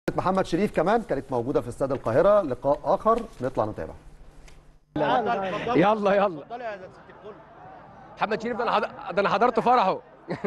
محمد شريف كمان كانت موجوده في استاد القاهره لقاء اخر نطلع نتابع يلا يلا محمد شريف ده انا حض- ده انا حضرت فرحه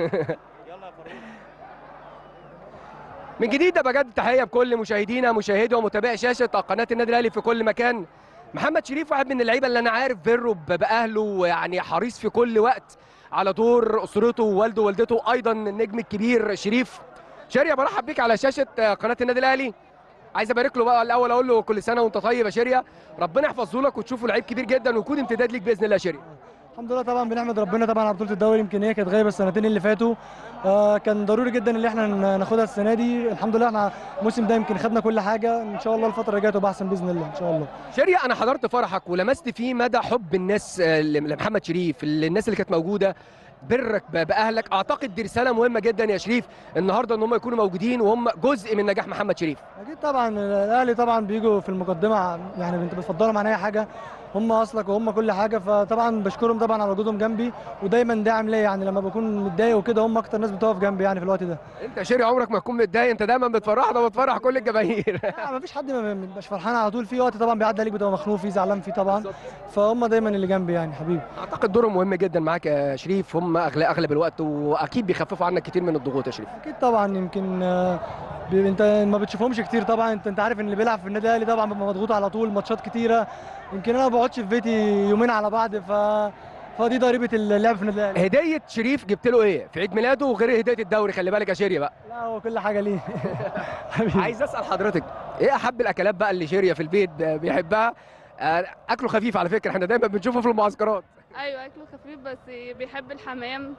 من جديد ده بجد تحيه بكل مشاهدينا مشاهدي ومتابعي شاشه قناه النادي الاهلي في كل مكان محمد شريف واحد من اللعيبه اللي انا عارف بره ب- باهله ويعني حريص في كل وقت على دور اسرته ووالده ووالدته ايضا النجم الكبير شريف شاريه برحب بيك على شاشه قناه النادي الاهلي عايز ابارك له بقى الاول اقول له كل سنه وانت طيب يا شاريه ربنا يحفظه لك وتشوفه لعيب كبير جدا ويكون امتداد ليك باذن الله يا شاريه الحمد لله طبعا بنحمد ربنا طبعا على بطوله الدوري يمكن هي كانت غايبه السنتين اللي فاتوا آه كان ضروري جدا ان احنا ن- ناخدها السنه دي الحمد لله احنا الموسم ده يمكن خدنا كل حاجه ان شاء الله الفتره اللي جايه تبقى احسن باذن الله ان شاء الله شاريه انا حضرت فرحك ولمست فيه مدى حب الناس آه، لمحمد شريف الناس اللي كانت موجوده برك ب- باهلك اعتقد دي رساله مهمه جدا يا شريف النهارده ان هم يكونوا موجودين وهم جزء من نجاح محمد شريف اكيد طبعا الاهلي طبعا بيجوا في المقدمه يعني انت بتفضلهم عن اي حاجه هم اصلك وهم كل حاجه فطبعا بشكرهم طبعا على وجودهم جنبي ودايما داعم ليا يعني لما بكون متضايق وكده هم اكتر ناس بتقف جنبي يعني في الوقت ده انت يا شاري عمرك ما تكون متضايق انت دايما بتفرحنا وبتفرح كل الجماهير لا ما فيش حد ما ما بيبقاش فرحان على طول في وقت طبعا بيعدي عليك بتبقى مخنوق فيه زعلان فيه طبعا فهم دايما اللي جنبي يعني حبيبي اعتقد دورهم مهم جدا معاك يا شريف هم اغلب اغلب الوقت واكيد بيخففوا عنك كتير من الضغوط يا شريف اكيد طبعا يمكن آه، بي- انت ما بتشوفهمش كتير طبعا انت انت عارف ان اللي بيلعب في النادي الاهلي طبعا بيبقى مضغوط على طول ماتشات كتيره يمكن انا ما بقعدش في بيتي يومين على بعض ف فدي ضريبه اللعب في النادي الاهلي هديه شريف جبت له ايه في عيد ميلاده وغير هديه الدوري خلي بالك يا شيريا بقى لا هو كل حاجه ليه حبيبي عايز اسال حضرتك ايه احب الاكلات بقى اللي شيريا في البيت بيحبها آه، اكله خفيف على فكره احنا دايما بنشوفه في المعسكرات ايوه اكله خفيف بس بيحب الحمام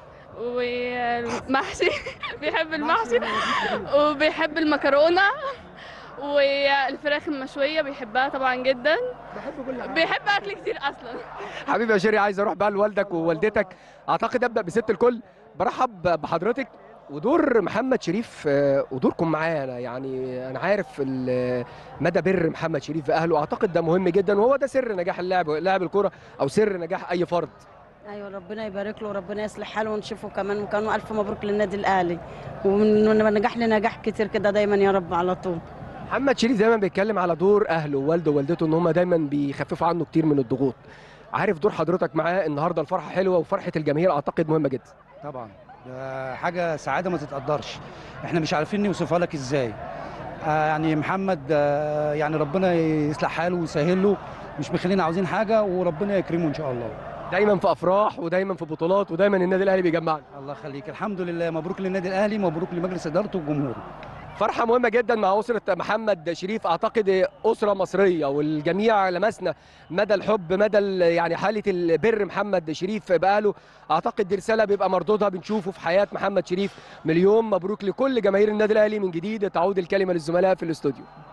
والمحشي بيحب المحشي وبيحب المكرونه والفراخ المشويه بيحبها طبعا جدا بحب كل حاجه بيحب اكل كتير اصلا حبيبي يا شيريا عايز اروح بقى لوالدك ووالدتك اعتقد ابدا بست الكل برحب بحضرتك ودور محمد شريف آه، ودوركم معاه انا يعني انا عارف ال- مدى بر محمد شريف باهله اعتقد ده مهم جدا وهو ده سر نجاح اللاعب لاعب الكوره او سر نجاح اي فرد ايوه ربنا يبارك له وربنا يصلح حاله ونشوفه كمان وكان الف مبروك للنادي الاهلي ونجاح لنجاح كتير كده دايما يا رب على طول محمد شريف دايما بيتكلم على دور اهله ووالده ووالدته ان هم دايما بيخففوا عنه كتير من الضغوط عارف دور حضرتك معاه النهارده الفرحه حلوه وفرحه الجماهير اعتقد مهمه جدا طبعا ده حاجه سعاده ما تتقدرش احنا مش عارفين نوصفها لك ازاي آه يعني محمد آه يعني ربنا يصلح حاله ويسهل له مش مخلينا عاوزين حاجه وربنا يكرمه ان شاء الله دايما في افراح ودايما في بطولات ودايما النادي الاهلي بيجمعنا الله يخليك الحمد لله مبروك للنادي الاهلي مبروك لمجلس ادارته وجمهوره فرحه مهمه جدا مع اسره محمد شريف اعتقد اسره مصريه والجميع لمسنا مدى الحب مدى ال- يعني حاله البر محمد شريف باهله اعتقد دي رساله بيبقى مردودها بنشوفه في حياه محمد شريف مليون مبروك لكل جماهير النادي الاهلي من جديد تعود الكلمه للزملاء في الاستوديو